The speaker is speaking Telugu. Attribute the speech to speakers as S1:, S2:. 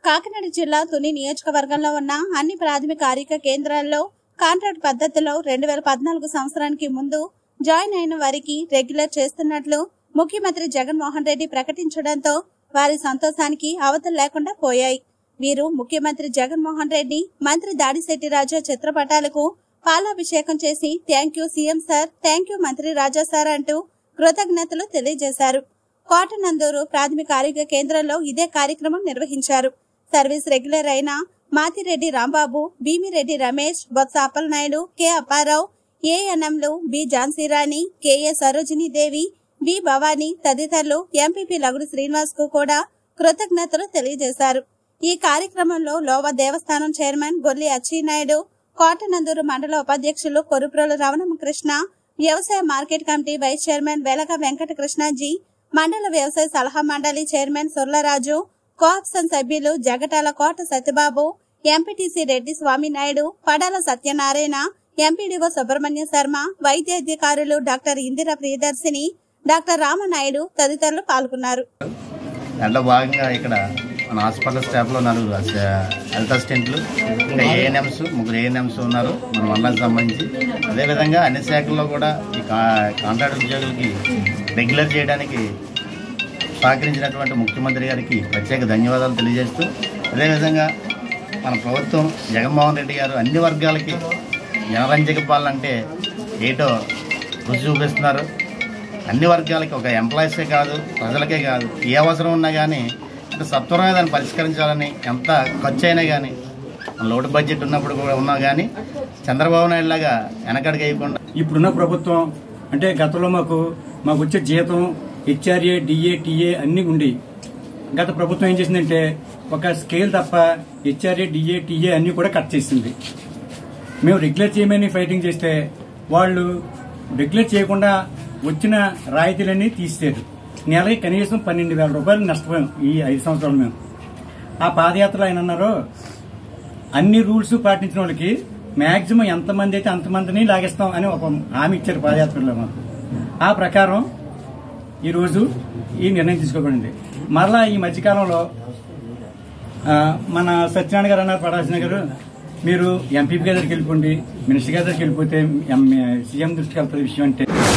S1: కాకినాడ జిల్లా తుని నియోజకవర్గంలో ఉన్న అన్ని ప్రాథమిక ఆరోగ్య కేంద్రాల్లో కాంట్రాక్ట్ పద్ధతిలో రెండు వేల పద్నాలుగు సంవత్సరానికి ముందు జాయిన్ అయిన వారికి రెగ్యులర్ చేస్తున్నట్లు ముఖ్యమంత్రి జగన్మోహన్ రెడ్డి ప్రకటించడంతో వారి సంతోషానికి అవతలు లేకుండా పోయాయి వీరు ముఖ్యమంత్రి జగన్మోహన్ రెడ్డి మంత్రి దాడిశెట్టి రాజా చిత్రపటాలకు పాలాభిషేకం చేసి thank you CM sir thank you మంత్రి రాజా సార్ అంటూ కృతజ్ఞతలు తెలియజేశారు కోటనందూరు ప్రాథమిక ఆరోగ్య కేంద్రంలో ఇదే కార్యక్రమం నిర్వహించారు సర్వీస్ రెగ్యులర్ అయిన మాతిరెడ్డి రాంబాబు భీమిరెడ్డి రమేష్ బొత్స అప్పలనాయుడు కె అప్పారావు ఏఎన్ఎంలు B Jhansirani K A Sarojini Devi B Bhavani తదితరులు ఎంపీపీ లగుడు శ్రీనివాస్ కు కూడా కృతజ్ఞతలు తెలియజేశారు ఈ కార్యక్రమంలో లోవ దేవస్థానం చైర్మన్ గొల్లి అచ్చినాయుడు కోటనందూరు మండల ఉపాధ్యక్షులు కొరుప్రోలు రమణకృష్ణ వ్యవసాయ మార్కెట్ కమిటీ వైస్ చైర్మన్ వెలగ వెంకట కృష్ణాజీ మండల వ్యవసాయ సలహా మండలి చైర్మన్ సుర్లరాజు కోఆప్షన్ సభ్యులు జగటాల కోట సత్యబాబు ఎంపీటీసీ రెడ్డి స్వామినాయుడు పడాల సత్యనారాయణ ఎంపీడీఓ సుబ్రహ్మణ్య శర్మ వైద్యాధికారులు డాక్టర్ ఇందిర ప్రియదర్శిని డాక్టర్ రామనాయుడు తదితరులు పాల్గొన్నారు
S2: దాంట్లో భాగంగా ఇక్కడ మన హాస్పిటల్ స్టాఫ్లో నలుగురు అస- హెల్త్ అసిస్టెంట్లు ఇంకా ఏఎన్ఎంస్ ముగ్గురు ఏఎన్ఎంస్ ఉన్నారు మన మండలానికి సంబంధించి అదేవిధంగా అన్ని శాఖల్లో కూడా ఈ కా కాంట్రాక్ట్ ఉద్యోగులకి రెగ్యులర్ చేయడానికి సహకరించినటువంటి ముఖ్యమంత్రి గారికి ప్రత్యేక ధన్యవాదాలు తెలియజేస్తూ అదేవిధంగా మన ప్రభుత్వం జగన్మోహన్ రెడ్డి గారు అన్ని వర్గాలకి జనరంజక పాలన అంటే ఏటో రుచి చూపిస్తున్నారు అన్ని వర్గాలకి ఒక ఎంప్లాయీసే కాదు ప్రజలకే కాదు ఏ అవసరం ఉన్నా కానీ అంటే సత్వరమే దాన్ని పరిష్కరించాలని ఎంత ఖర్చు అయినా కానీ లోటు బడ్జెట్ ఉన్నప్పుడు కూడా ఉన్నా కానీ చంద్రబాబు నాయుడు లాగా వెనకడికి వేయకుండా
S3: ఇప్పుడున్న ప్రభుత్వం అంటే గతంలో మాకు మాకు వచ్చే జీతం హెచ్ఆర్ఏ డిఏ టీఏ అన్నీ ఉండి గత ప్రభుత్వం ఏం చేసిందంటే ఒక స్కేల్ తప్ప హెచ్ఆర్ఏ డిఏ టీఏ అన్నీ కూడా కట్ చేసింది మేము రెగ్యులర్ చేయమని ఫైటింగ్ చేస్తే వాళ్ళు రెగ్యులర్ చేయకుండా వచ్చిన రాయితీలన్నీ తీసేరు నెలకి కనీసం పన్నెండు వేల రూపాయలు నష్టపోయాం ఈ ఐదు సంవత్సరాలు మేము ఆ పాదయాత్రలో ఆయన అన్నారు అన్ని రూల్స్ పాటించిన వాళ్ళకి మాక్సిమం ఎంతమంది అయితే అంతమందిని లాగేస్తాం అని ఒక హామీ ఇచ్చారు పాదయాత్రలో మాకు ఆ ప్రకారం ఈరోజు ఈ నిర్ణయం తీసుకోబడింది మరలా ఈ మధ్యకాలంలో ఆ, మన సత్యనారాయణ గారు అన్నారు పడాల్సిన గారు మీరు ఎంపీ గారి దగ్గరికి వెళ్ళిపోండి మినిస్టర్ గారి దగ్గరికి వెళ్ళిపోతే ఎం- సీఎం దృష్టికి వెళ్తుంది విషయం అంటే